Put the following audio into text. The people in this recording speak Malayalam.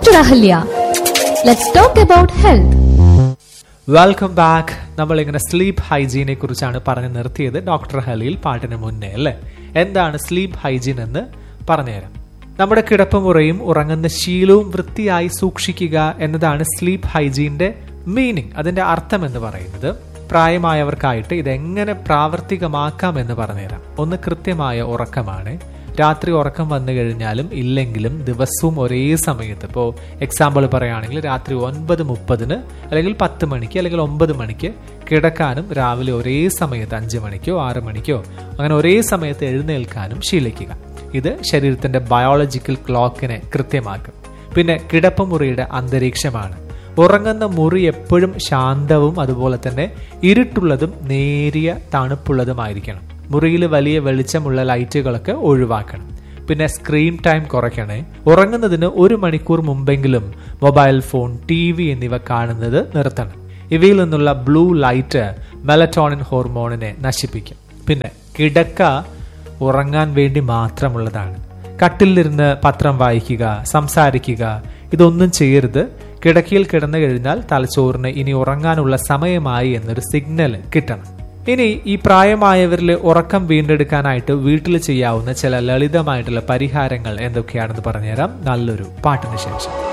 Dr. Ahalya. Let's talk about health. Welcome back നമ്മൾ ഇങ്ങനെ സ്ലീപ്പ് ഹൈജീനെ കുറിച്ചാണ് പറഞ്ഞു നിർത്തിയത് ഡോക്ടർ ഹലിയിൽ പാട്ടിന് മുന്നേ അല്ലേ എന്താണ് സ്ലീപ്പ് ഹൈജീൻ എന്ന് പറഞ്ഞുതരാം നമ്മുടെ കിടപ്പുമുറയും ഉറങ്ങുന്ന ശീലവും വൃത്തിയായി സൂക്ഷിക്കുക എന്നതാണ് സ്ലീപ്പ് ഹൈജീന്റെ മീനിങ് അതിന്റെ അർത്ഥം എന്ന് പറയുന്നത് പ്രായമായവർക്കായിട്ട് ഇതെങ്ങനെ പ്രാവർത്തികമാക്കാം എന്ന് പറഞ്ഞുതരാം ഒന്ന് കൃത്യമായ ഉറക്കമാണ് രാത്രി ഉറക്കം വന്നു കഴിഞ്ഞാലും ഇല്ലെങ്കിലും ദിവസവും ഒരേ സമയത്ത് ഇപ്പോൾ എക്സാമ്പിൾ പറയുകയാണെങ്കിൽ രാത്രി ഒൻപത് മുപ്പതിന് അല്ലെങ്കിൽ പത്ത് മണിക്ക് അല്ലെങ്കിൽ ഒമ്പത് മണിക്ക് കിടക്കാനും രാവിലെ ഒരേ സമയത്ത് അഞ്ച് മണിക്കോ ആറ് മണിക്കോ അങ്ങനെ ഒരേ സമയത്ത് എഴുന്നേൽക്കാനും ശീലിക്കുക ഇത് ശരീരത്തിന്റെ ബയോളജിക്കൽ ക്ലോക്കിനെ കൃത്യമാക്കും പിന്നെ കിടപ്പുമുറിയുടെ അന്തരീക്ഷമാണ് ഉറങ്ങുന്ന മുറി എപ്പോഴും ശാന്തവും അതുപോലെ തന്നെ ഇരുട്ടുള്ളതും നേരിയ തണുപ്പുള്ളതുമായിരിക്കണം മുറിയിൽ വലിയ വെളിച്ചമുള്ള ലൈറ്റുകളൊക്കെ ഒഴിവാക്കണം പിന്നെ സ്ക്രീൻ ടൈം കുറയ്ക്കണേ ഉറങ്ങുന്നതിന് ഒരു മണിക്കൂർ മുമ്പെങ്കിലും മൊബൈൽ ഫോൺ ടി വി എന്നിവ കാണുന്നത് നിർത്തണം ഇവയിൽ നിന്നുള്ള ബ്ലൂ ലൈറ്റ് മെലറ്റോണിൻ ഹോർമോണിനെ നശിപ്പിക്കും പിന്നെ കിടക്ക ഉറങ്ങാൻ വേണ്ടി മാത്രമുള്ളതാണ് കട്ടിലിരുന്ന് പത്രം വായിക്കുക സംസാരിക്കുക ഇതൊന്നും ചെയ്യരുത് കിടക്കയിൽ കിടന്നു കഴിഞ്ഞാൽ തലച്ചോറിന് ഇനി ഉറങ്ങാനുള്ള സമയമായി എന്നൊരു സിഗ്നൽ കിട്ടണം ഇനി ഈ പ്രായമായവരിൽ ഉറക്കം വീണ്ടെടുക്കാനായിട്ട് വീട്ടിൽ ചെയ്യാവുന്ന ചില ലളിതമായിട്ടുള്ള പരിഹാരങ്ങൾ എന്തൊക്കെയാണെന്ന് പറഞ്ഞുതരാം നല്ലൊരു പാട്ടിന് ശേഷം